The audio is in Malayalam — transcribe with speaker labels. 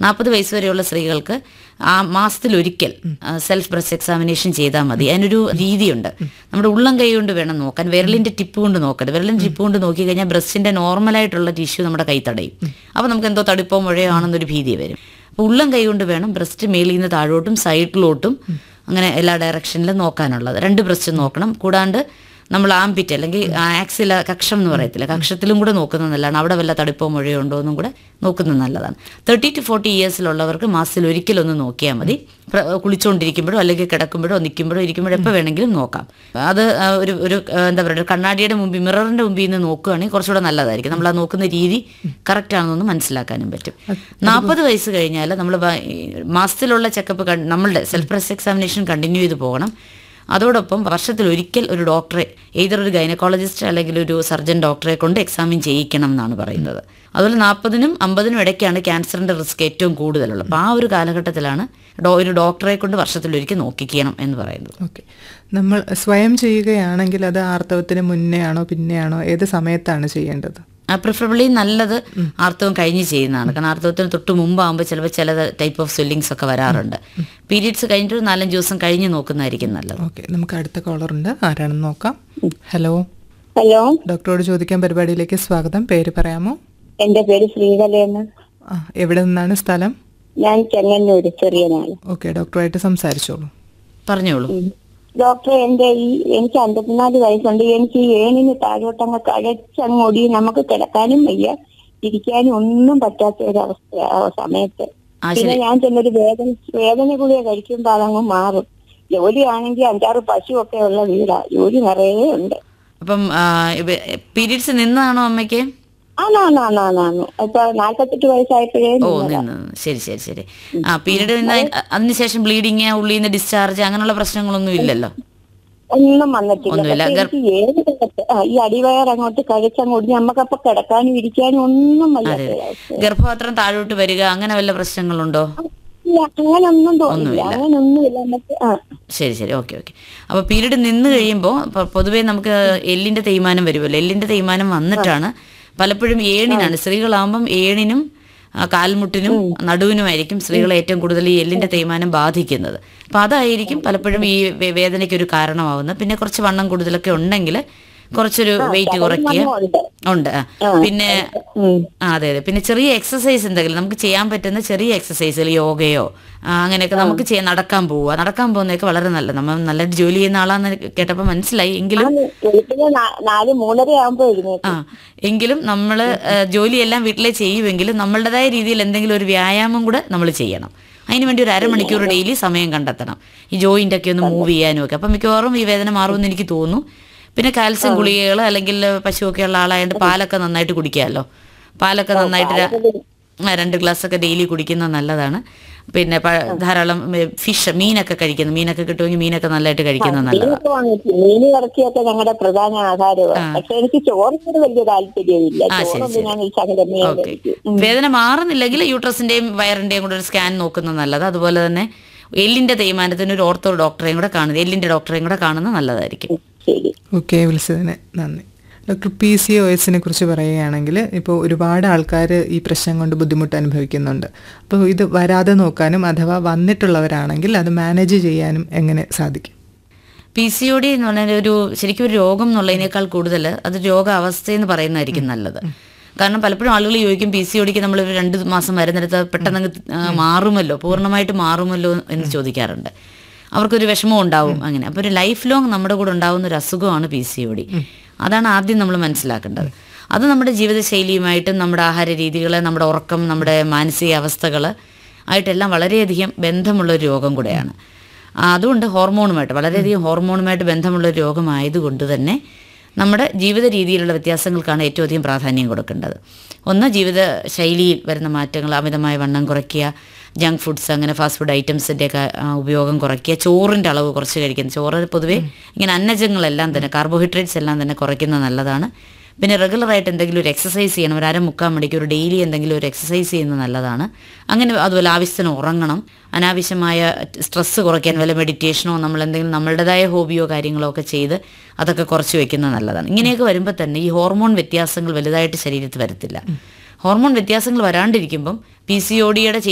Speaker 1: നാൽപ്പത് വയസ്സ് വരെയുള്ള സ്ത്രീകൾക്ക് ആ മാസത്തിലൊരിക്കൽ സെൽഫ് ബ്രസ്റ്റ് എക്സാമിനേഷൻ ചെയ്താൽ മതി അതിനൊരു രീതിയുണ്ട് നമ്മുടെ ഉള്ളം കൈ കൊണ്ട് വേണം നോക്കാൻ വിരലിന്റെ ടിപ്പ് കൊണ്ട് നോക്കരുത് വിരലിന്റെ ടിപ്പ് കൊണ്ട് നോക്കി കഴിഞ്ഞാൽ ബ്രസ്റ്റിന്റെ നോർമലായിട്ടുള്ള ടിഷ്യൂ നമ്മുടെ കൈ തടയും അപ്പോൾ നമുക്ക് എന്തോ തടിപ്പോ മുഴയോ ആണെന്നൊരു ഭീതി വരും അപ്പോൾ ഉള്ളം കൈ കൊണ്ട് വേണം ബ്രസ്റ്റ് മേളിൽ നിന്ന് താഴോട്ടും സൈഡിലോട്ടും അങ്ങനെ എല്ലാ ഡയറക്ഷനിലും നോക്കാനുള്ളത് രണ്ട് ബ്രസ്റ്റ് നോക്കണം കൂടാണ്ട് നമ്മൾ ആംപിറ്റ് അല്ലെങ്കിൽ ആക്സില കക്ഷം എന്ന് പറയത്തില്ല കക്ഷത്തിലും കൂടെ നോക്കുന്നത് നല്ലതാണ് അവിടെ വല്ല തടിപ്പോ മുഴയോ ഉണ്ടോ എന്നും കൂടെ നോക്കുന്നത് നല്ലതാണ് തേർട്ടി ടു ഫോർട്ടി ഇയേഴ്സിലുള്ളവർക്ക് മാസത്തിൽ ഒരിക്കലൊന്ന് നോക്കിയാൽ മതി പ്ര- കുളിച്ചുകൊണ്ടിരിക്കുമ്പോഴോ അല്ലെങ്കിൽ കിടക്കുമ്പോഴോ നിൽക്കുമ്പോഴോ ഇരിക്കുമ്പോഴോ എപ്പോൾ വേണമെങ്കിലും നോക്കാം അത് ആ, ഒരു ഒരു ആ, എന്താ പറയുക ഒരു കണ്ണാടിയുടെ മുമ്പിൽ മിററിന്റെ മുമ്പിൽ നിന്ന് നോക്കുകയാണെങ്കിൽ കുറച്ചുകൂടെ നല്ലതായിരിക്കും നമ്മൾ ആ നോക്കുന്ന രീതി കറക്റ്റ് ആണെന്നൊന്ന് മനസ്സിലാക്കാനും പറ്റും നാൽപ്പത് വയസ്സ് കഴിഞ്ഞാൽ നമ്മൾ മാസത്തിലുള്ള ചെക്കപ്പ് നമ്മളുടെ സെൽഫ് ബ്രസ്റ്റ് എക്സാമിനേഷൻ കണ്ടിന്യൂ ചെയ്ത് പോകണം അതോടൊപ്പം വർഷത്തിൽ ഒരിക്കൽ ഒരു ഡോക്ടറെ ഏതൊരു ഒരു ഗൈനക്കോളജിസ്റ്റ് അല്ലെങ്കിൽ ഒരു സർജൻ ഡോക്ടറെ കൊണ്ട് എക്സാമിൻ ചെയ്യിക്കണം എന്നാണ് പറയുന്നത് അതുപോലെ നാൽപ്പതിനും അമ്പതിനും ഇടയ്ക്കാണ് ക്യാൻസറിന്റെ റിസ്ക് ഏറ്റവും കൂടുതലുള്ളത് അപ്പോൾ ആ ഒരു കാലഘട്ടത്തിലാണ് ഡോ- ഒരു ഡോക്ടറെ കൊണ്ട് വർഷത്തിലൊരിക്കൽ നോക്കിക്കണം എന്ന് പറയുന്നത്
Speaker 2: ഓക്കെ നമ്മൾ സ്വയം ചെയ്യുകയാണെങ്കിൽ അത് ആർത്തവത്തിന് മുന്നേ ആണോ പിന്നെയാണോ ഏത് സമയത്താണ് ചെയ്യേണ്ടത്
Speaker 1: പ്രിഫറബിളി നല്ലത് ആർത്തവം കഴിഞ്ഞ് ചെയ്യുന്നതാണ് കാരണം ആർത്തവത്തിന് തൊട്ട് മുമ്പാകുമ്പോൾ ചിലപ്പോൾ ചില ടൈപ്പ് ഓഫ് സ്വെല്ലിങ്സ് ഒക്കെ വരാറുണ്ട് പീരീഡ്സ് കഴിഞ്ഞിട്ട് ഒരു നാലഞ്ച് ദിവസം കഴിഞ്ഞ് നോക്കുന്നതായിരിക്കും നല്ലത്
Speaker 2: ഓക്കെ നമുക്ക് അടുത്ത കോളർ ഉണ്ട് ആരാണെന്ന് നോക്കാം ഹലോ
Speaker 3: ഹലോ
Speaker 2: ഡോക്ടറോട് ചോദിക്കാൻ പരിപാടിയിലേക്ക് സ്വാഗതം പേര് പറയാമോ
Speaker 3: എന്റെ പേര് ശ്രീകലയെന്ന്
Speaker 2: ആ എവിടെ നിന്നാണ് സ്ഥലം
Speaker 3: ഞാൻ ചെങ്ങന്നൂര് ചെറിയ നാള്
Speaker 2: ഓക്കെ ഡോക്ടറുമായിട്ട് സംസാരിച്ചോളൂ
Speaker 1: പറഞ്ഞോളൂ
Speaker 3: ഡോക്ടറെ എന്റെ ഈ എനിക്ക് അമ്പത്തിനാല് വയസ്സുണ്ട് എനിക്ക് ഈ ഏണിന് താഴോട്ടങ്ങ് കഴച്ചങ്ങ് ഒടി നമുക്ക് കിടക്കാനും വയ്യ ഇരിക്കാനും ഒന്നും പറ്റാത്ത ഒരു അവസ്ഥ ആ സമയത്ത്
Speaker 1: ആ,
Speaker 3: പിന്നെ ഞാൻ ചെന്നൊരു വേദന വേദന ഗുളിക കഴിക്കുമ്പോ അതങ്ങ് മാറും ജോലിയാണെങ്കിൽ അഞ്ചാറ് പശുവൊക്കെ ഉള്ള വീടാ ജോലി നിറയെ ഉണ്ട്
Speaker 1: അപ്പം പീരീഡ്സ് നിന്നാണോ അമ്മയ്ക്ക്
Speaker 3: ആണാണാണാണാണ് ഇപ്പൊ നാല്പത്തെട്ട് വയസ്സായപ്പോഴേ
Speaker 1: ഓ
Speaker 3: നിന്നതാ.
Speaker 1: നിന്ന് നിന്ന്. ശരി ശരി ശരി ആ പീരീഡ് നിന്ന് അ- അതിനുശേഷം ബ്ലീഡിങ് ഉള്ളിൽ നിന്ന് ഡിസ്ചാർജ് അങ്ങനെയുള്ള പ്രശ്നങ്ങളൊന്നും ഇല്ലല്ലോ
Speaker 3: ഒന്നും വന്നിട്ടില്ല
Speaker 1: ഒന്നുമില്ല.
Speaker 3: പക്ഷേ എനിക്ക് ഏത് തരത്ത് ആ, ഈ അടിവയർ അങ്ങോട്ട് കഴിച്ചങ്ങോട്ട് നമുക്കപ്പൊ കിടക്കാനും ഇരിക്കാനും ഒന്നും വയ്യാത്ത
Speaker 1: അതെ
Speaker 3: ഒരവസ്ഥ.
Speaker 1: ഗർഭപാത്രം താഴോട്ട് വരിക അങ്ങനെ വല്ല പ്രശ്നങ്ങളുണ്ടോ
Speaker 3: ഇല്ല അങ്ങനൊന്നും തോന്നില്ല
Speaker 1: ഒന്നുമില്ല.
Speaker 3: അങ്ങനൊന്നുമില്ല നമുക്ക് ആ
Speaker 1: ശരി ശരി ഓക്കെ ഓക്കെ അപ്പോൾ പീരീഡ് നിന്ന് കഴിയുമ്പോൾ പൊതുവേ നമുക്ക് എല്ലിന്റെ തേയ്മാനം വരുമല്ലോ എല്ലിന്റെ തേയ്മാനം വന്നിട്ടാണ് പലപ്പോഴും ഏണിനാണ് സ്ത്രീകളാകുമ്പം ഏണിനും ആ, കാൽമുട്ടിനും നടുവിനുമായിരിക്കും സ്ത്രീകളെ ഏറ്റവും കൂടുതൽ ഈ എല്ലിന്റെ തേയ്മാനം ബാധിക്കുന്നത് അപ്പം അതായിരിക്കും പലപ്പോഴും ഈ വേ- വേദനയ്ക്ക് ഒരു കാരണമാവുന്നത് പിന്നെ കുറച്ച് വണ്ണം കൂടുതലൊക്കെ ഉണ്ടെങ്കിൽ കുറച്ചൊരു വെയിറ്റ് കുറയ്ക്കുക
Speaker 3: ഉണ്ട്.
Speaker 1: ഉണ്ട് ആ. പിന്നെ
Speaker 3: ഉം.
Speaker 1: ആ അതെ അതെ പിന്നെ ചെറിയ എക്സസൈസ് എന്തെങ്കിലും നമുക്ക് ചെയ്യാൻ പറ്റുന്ന ചെറിയ എക്സസൈസുകൾ യോഗയോ ആ, അങ്ങനെയൊക്കെ നമുക്ക് ചെയ്യാൻ നടക്കാൻ പോവുക നടക്കാൻ പോകുന്നതൊക്കെ വളരെ നല്ലത് നമ്മൾ നല്ലതായിട്ട് ജോലി ചെയ്യുന്ന ആളാന്ന് കേട്ടപ്പോൾ മനസ്സിലായി എങ്കിലും
Speaker 3: ആണ്. വെളുപ്പിന് നാ- നാല് മൂന്നര ആകുമ്പോ എഴുന്നേറ്റ്
Speaker 1: ആ എങ്കിലും നമ്മൾ ജോലിയെല്ലാം വീട്ടിലെ ചെയ്യുമെങ്കിലും നമ്മളുടേതായ രീതിയിൽ എന്തെങ്കിലും ഒരു വ്യായാമം കൂടെ നമ്മൾ ചെയ്യണം അതിന് വേണ്ടി ഒരു അരമണിക്കൂർ ഡെയിലി സമയം കണ്ടെത്തണം ഈ ജോയിന്റ് ഒക്കെ ഒന്ന് മൂവ് ചെയ്യാനും ഒക്കെ അപ്പം മിക്കവാറും ഈ വേദന മാറുമെന്ന് എനിക്ക് തോന്നുന്നു പിന്നെ കാൽസ്യം ഗുളികകൾ അല്ലെങ്കിൽ പശുവൊക്കെ ഉള്ള ആളായതുകൊണ്ട് പാലൊക്കെ നന്നായിട്ട് കുടിക്കാമല്ലോ പാലൊക്കെ നന്നായിട്ട് ര- ആ, രണ്ട് ഗ്ലാസ് ഒക്കെ ഡെയിലി കുടിക്കുന്നത് നല്ലതാണ് പിന്നെ പ- ധാരാളം ഫിഷ് മീനൊക്കെ കഴിക്കുന്നത് മീനൊക്കെ കിട്ടുമെങ്കിൽ മീനൊക്കെ നല്ലതായിട്ട് കഴിക്കുന്നത് നല്ലതാണ്
Speaker 3: മീനൊക്കെ വാങ്ങിച്ചു മീന് ഇറച്ചിയൊക്കെ ഞങ്ങളുടെ പ്രധാന ആഹാരമാണ് പക്ഷെ എനിക്ക് ചോറിനോട് വലിയ താല്പര്യമില്ല
Speaker 1: ആ, ശരി,
Speaker 3: ചോറൊന്നും
Speaker 1: ശരി.
Speaker 3: ഞാൻ ഈ ശകലമേ
Speaker 1: ഓക്കെ
Speaker 3: കഴിക്കൂ
Speaker 1: വേദന മാറുന്നില്ലെങ്കിൽ യൂട്രസിന്റെയും വയറിന്റെയും കൂടെ ഒരു സ്കാൻ നോക്കുന്നത് നല്ലത് അതുപോലെ തന്നെ എല്ലിന്റെ തേയ്മാനത്തിന് ഒരു ഓർത്തോ ഡോക്ടറെയും കൂടെ കാണുന്നത് എല്ലിന്റെ ഡോക്ടറെയും കൂടെ കാണുന്നത് നല്ലതായിരിക്കും
Speaker 3: ശരി
Speaker 2: ഓക്കെ വിളിച്ചതിന് നന്ദി ഡോക്ടർ പി സി ഒ എസിനെ കുറിച്ച് പറയുകയാണെങ്കിൽ ഇപ്പോൾ ഒരുപാട് ആൾക്കാർ ഈ പ്രശ്നം കൊണ്ട് ബുദ്ധിമുട്ട് അനുഭവിക്കുന്നുണ്ട് അപ്പോൾ ഇത് വരാതെ നോക്കാനും അഥവാ വന്നിട്ടുള്ളവരാണെങ്കിൽ അത് മാനേജ് ചെയ്യാനും എങ്ങനെ സാധിക്കും
Speaker 1: പി സി ഒ ഡി എന്ന് പറഞ്ഞാൽ ഒരു ശരിക്കും ഒരു രോഗം എന്നുള്ളതിനേക്കാൾ കൂടുതൽ അത് രോഗാവസ്ഥ എന്ന് പറയുന്നതായിരിക്കും നല്ലത് കാരണം പലപ്പോഴും ആളുകൾ ചോദിക്കും പി സി ഒടിക്ക് നമ്മൾ ഒരു രണ്ട് മാസം മരുന്നെടുത്ത് പെട്ടെന്ന് അങ്ങ് ആ, മാറുമല്ലോ പൂർണ്ണമായിട്ട് മാറുമല്ലോ എന്ന് ചോദിക്കാറുണ്ട് അവർക്കൊരു വിഷമം ഉണ്ടാവും അങ്ങനെ അപ്പോൾ ഒരു ലൈഫ് ലോങ് നമ്മുടെ കൂടെ ഉണ്ടാവുന്ന ഒരു അസുഖമാണ് പി സി ഒ ഡി അതാണ് ആദ്യം നമ്മൾ മനസ്സിലാക്കേണ്ടത് അത് നമ്മുടെ ജീവിതശൈലിയുമായിട്ടും നമ്മുടെ ആഹാര രീതികൾ നമ്മുടെ ഉറക്കം നമ്മുടെ മാനസികാവസ്ഥകൾ ആയിട്ടെല്ലാം വളരെയധികം ബന്ധമുള്ള ഒരു രോഗം കൂടെയാണ് ആ, അതുകൊണ്ട് ഹോർമോണുമായിട്ട് വളരെയധികം ഹോർമോണുമായിട്ട് ബന്ധമുള്ള ഒരു രോഗമായതുകൊണ്ട് തന്നെ നമ്മുടെ ജീവിത രീതിയിലുള്ള വ്യത്യാസങ്ങൾക്കാണ് ഏറ്റവും അധികം പ്രാധാന്യം കൊടുക്കേണ്ടത് ഒന്ന് ജീവിത ശൈലിയിൽ വരുന്ന മാറ്റങ്ങൾ അമിതമായ വണ്ണം കുറയ്ക്കുക ജങ്ക് ഫുഡ്സ് അങ്ങനെ ഫാസ്റ്റ് ഫുഡ് ഐറ്റംസിൻ്റെയൊക്കെ ഉപയോഗം കുറയ്ക്കുക ചോറിൻ്റെ അളവ് കുറച്ച് കഴിക്കുന്നത് ചോറ് പൊതുവേ ഇങ്ങനെ അന്നജങ്ങളെല്ലാം തന്നെ കാർബോഹൈഡ്രേറ്റ്സ് എല്ലാം തന്നെ കുറയ്ക്കുന്നത് നല്ലതാണ് പിന്നെ റെഗുലറായിട്ട് എന്തെങ്കിലും ഒരു എക്സസൈസ് ചെയ്യണം ഒരു അര മുക്കാൽ മണിക്കൂർ ഡെയിലി എന്തെങ്കിലും ഒരു എക്സസൈസ് ചെയ്യുന്നത് നല്ലതാണ് അങ്ങനെ അതുപോലെ ആവശ്യത്തിന് ഉറങ്ങണം അനാവശ്യമായ സ്ട്രെസ്സ് കുറയ്ക്കാൻ വല്ല മെഡിറ്റേഷനോ നമ്മൾ എന്തെങ്കിലും നമ്മളുടേതായ ഹോബിയോ കാര്യങ്ങളോ ഒക്കെ ചെയ്ത് അതൊക്കെ കുറച്ച് വെക്കുന്നത് നല്ലതാണ് ഇങ്ങനെയൊക്കെ വരുമ്പോൾ തന്നെ ഈ ഹോർമോൺ വ്യത്യാസങ്ങൾ വലുതായിട്ട് ശരീരത്തിൽ വരത്തില്ല ഹോർമോൺ വ്യത്യാസങ്ങൾ വരാണ്ടിരിക്കുമ്പം പി സി ഒ ഡിയുടെ